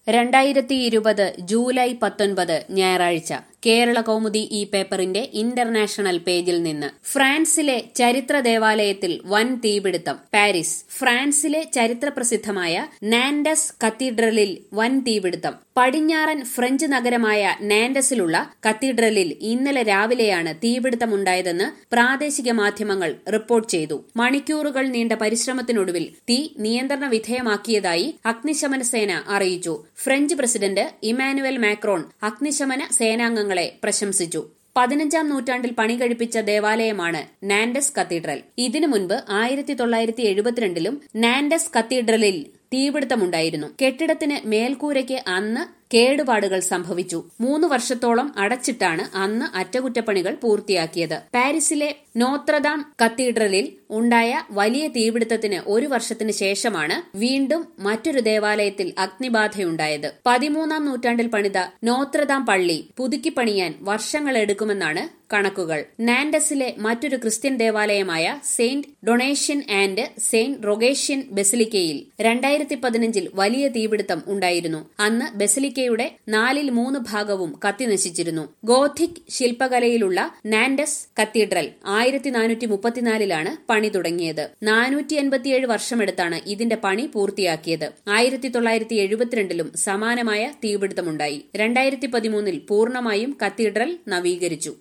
രണ്ടായിരത്തി ഇരുപത് ജൂലൈ പത്തൊൻപത് ഞായറാഴ്ച കേരള കൗമുദി ഈ പേപ്പറിന്റെ ഇന്റർനാഷണൽ പേജിൽ നിന്ന് ഫ്രാൻസിലെ ചരിത്ര ദേവാലയത്തിൽ വൻ തീപിടുത്തം പാരീസ് ഫ്രാൻസിലെ ചരിത്ര പ്രസിദ്ധമായ നാൻഡസ് കത്തീഡ്രലിൽ വൻ തീപിടുത്തം പടിഞ്ഞാറൻ ഫ്രഞ്ച് നഗരമായ നാൻഡസിലുള്ള കത്തീഡ്രലിൽ ഇന്നലെ രാവിലെയാണ് തീപിടുത്തമുണ്ടായതെന്ന് പ്രാദേശിക മാധ്യമങ്ങൾ റിപ്പോർട്ട് ചെയ്തു മണിക്കൂറുകൾ നീണ്ട പരിശ്രമത്തിനൊടുവിൽ തീ നിയന്ത്രണ വിധേയമാക്കിയതായി അഗ്നിശമന സേന അറിയിച്ചു ഫ്രഞ്ച് പ്രസിഡന്റ് ഇമാനുവൽ മാക്രോൺ അഗ്നിശമന സേനാംഗങ്ങളെ പ്രശംസിച്ചു പതിനഞ്ചാം നൂറ്റാണ്ടിൽ പണി കഴിപ്പിച്ച ദേവാലയമാണ് നാൻഡസ് കത്തീഡ്രൽ ഇതിനു മുൻപ് ആയിരത്തി തൊള്ളായിരത്തി എഴുപത്തിരണ്ടിലും നാൻഡസ് കത്തീഡ്രലിൽ തീപിടുത്തമുണ്ടായിരുന്നു കെട്ടിടത്തിന് മേൽക്കൂരയ്ക്ക് അന്ന് കേടുപാടുകൾ സംഭവിച്ചു മൂന്ന് വർഷത്തോളം അടച്ചിട്ടാണ് അന്ന് അറ്റകുറ്റപ്പണികൾ പൂർത്തിയാക്കിയത് പാരീസിലെ നോത്രദാം കത്തീഡ്രലിൽ ഉണ്ടായ വലിയ തീപിടുത്തത്തിന് ഒരു വർഷത്തിന് ശേഷമാണ് വീണ്ടും മറ്റൊരു ദേവാലയത്തിൽ അഗ്നിബാധയുണ്ടായത് പതിമൂന്നാം നൂറ്റാണ്ടിൽ പണിത നോത്രദാം പള്ളി പുതുക്കി പണിയാൻ വർഷങ്ങളെടുക്കുമെന്നാണ് കണക്കുകൾ നാൻഡസിലെ മറ്റൊരു ക്രിസ്ത്യൻ ദേവാലയമായ Saint Donatian and Saint Rogatian ബെസിലിക്കയിൽ രണ്ടായിരത്തി പതിനഞ്ചിൽ വലിയ തീപിടുത്തം ഉണ്ടായിരുന്നു അന്ന് ബെസിലിക്കയുടെ നാലിൽ മൂന്ന് ഭാഗവും കത്തിനശിച്ചിരുന്നു ഗോഥിക് ശില്പകലയിലുള്ള നാൻഡസ് കത്തീഡ്രൽ ആയിരത്തി നാനൂറ്റി മുപ്പത്തിനാലിലാണ് പണി തുടങ്ങിയത് നാനൂറ്റി എൺപത്തിയേഴ് വർഷമെടുത്താണ് ഇതിന്റെ പണി പൂർത്തിയാക്കിയത് ആയിരത്തി തൊള്ളായിരത്തി എഴുപത്തിരണ്ടിലും സമാനമായ തീപിടുത്തമുണ്ടായി രണ്ടായിരത്തി പതിമൂന്നിൽ പൂർണ്ണമായും കത്തീഡ്രൽ നവീകരിച്ചു